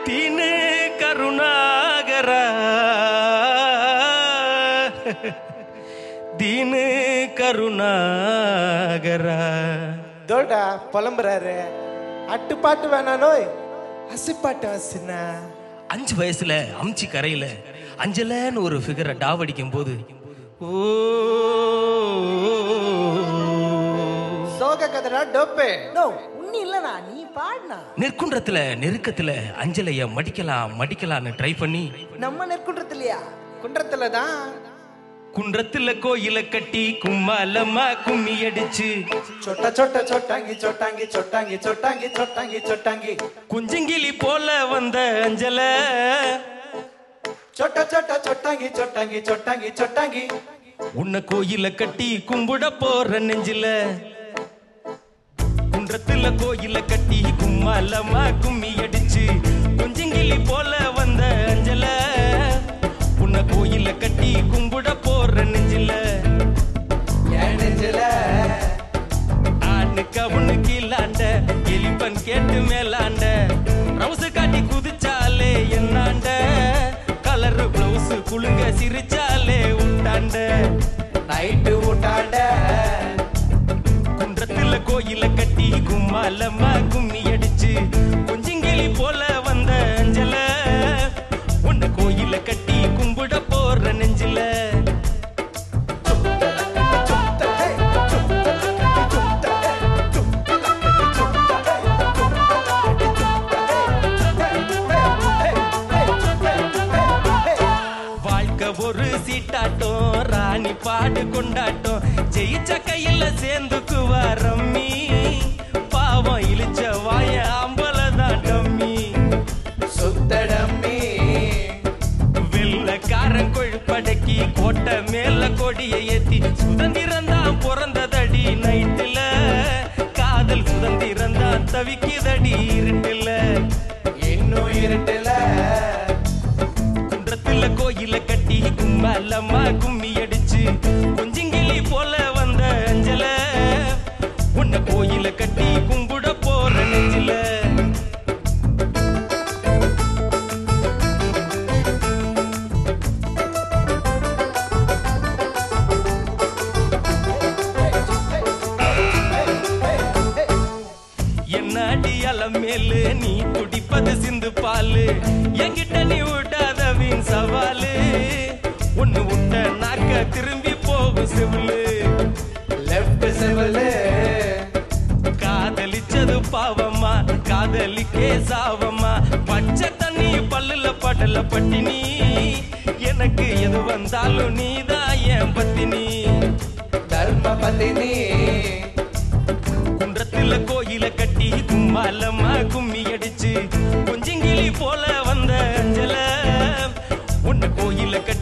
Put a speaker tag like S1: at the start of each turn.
S1: தீனு கருணாகரா தீனு கருணாகரா
S2: தோடா புலம்புறாரு அட்டுப்பாட்டு வேணானோய் அசிப்பாட்டு அசினா
S1: அஞ்சு வயசுல அம்ச்சி கரையில அஞ்சலன்னு ஒரு ஃபிகரை டாவடிக்கும் போது ஓ
S2: சோக கதடா டோப்பே நோ உன்னி இல்லனா நீ பாடுனா
S1: நெற்குன்றத்துல நெருக்கத்துல அஞ்சலைய மடிக்கலாம் மடிக்கலாம்னு ட்ரை பண்ணி
S2: நம்ம நெற்குன்றத்திலையா குன்றத்துல தான்
S1: குன்றத்துல கோயில கட்டி கும்மாலம்மா கும்மி அடிச்சு
S2: சொட்ட சொட்ட சொட்டாங்கி சொட்டாங்கி சொட்டாங்கி சொட்டாங்கி சொட்டாங்கி சொட்டாங்கி
S1: குஞ்சங்கிளி போல வந்த அஞ்சல
S2: சொட்ட சொட்ட சொட்டாங்கி சொட்டாங்கி சொட்டாங்கி சொட்டாங்கி
S1: உன்னை கோயில கட்டி கும்பிட போற நெஞ்சில குன்றத்துல கோயில கட்டி கும்மாலம்மா கும்மி அடிச்சு குஞ்சங்கிளி போல வந்த அஞ்சல உன்னை கோயில கட்டி கும்பிட போற நெஞ்சில
S2: என் நெஞ்சில
S1: ஆணுக்கு அவனு கீழாண்ட எலிப்பன் கேட்டு மேலாண்ட ரவுசு காட்டி குதிச்சாலே என்னாண்ட கலர் பிளவுஸ் குலுங்க சிரிச்சாலே உண்டாண்ட
S2: நைட்டு ஊட்டாண்ட
S1: குன்றத்துல கோயில கட்டி கும்மாலம்மா கும்மி அடிச்சு கொஞ்சங்கிளி போல வந்த அஞ்சல உன்னை கோயில கட்டி கும்பிட போற நெஞ்சில வாழ்க்கை ஒரு சீட்டாட்டம் ராணி பாடு கொண்டாட்டம் ஜெயிச்ச கையில சேர்ந்துக்குவா ரம்மி பாவம் இழிச்ச வாய ஆம்பளதான் டம்மி
S2: சுத்தடம்மி
S1: வெள்ளக்காரன் கொழுப்படக்கி கோட்டை மேல கொடியை ஏத்தி சுதந்திரம் தான் பிறந்ததடி நைட்டுல காதல் சுதந்திரம் தான் தவிக்குதடி இருட்டுல
S2: இன்னும் இருட்டுல
S1: குன்றத்துல கோயில கட்டி கும்மாலம்மா கும்மி அடிச்சு கொஞ்சங்கிளி போல வந்த அஞ்சல உன்னை கோயில கட்டி கும்பிட போற நெஞ்சில என்னடி அலமேலு நீ குடிப்பது சிந்து பாலு என்கிட்ட நீ விடாத வீண் சவாலு ஒண்ணு விட்ட நாக்க திரும்பி போகும் சிவலு
S2: லெஃப்ட் செவலு
S1: காதலிச்சது பாவமா காதலிக்கே சாவமா பச்சை தண்ணி பல்லுல படல பட்டினி எனக்கு எது வந்தாலும் நீதான் என் பத்தினி
S2: தர்ம பத்தினி
S1: குன்றத்துல கோயில கட்டி கும்மாலம்மா கும்மி அடிச்சு கொஞ்சங்கிளி போல வந்த அஞ்சல உன்னை கோயில கட்டி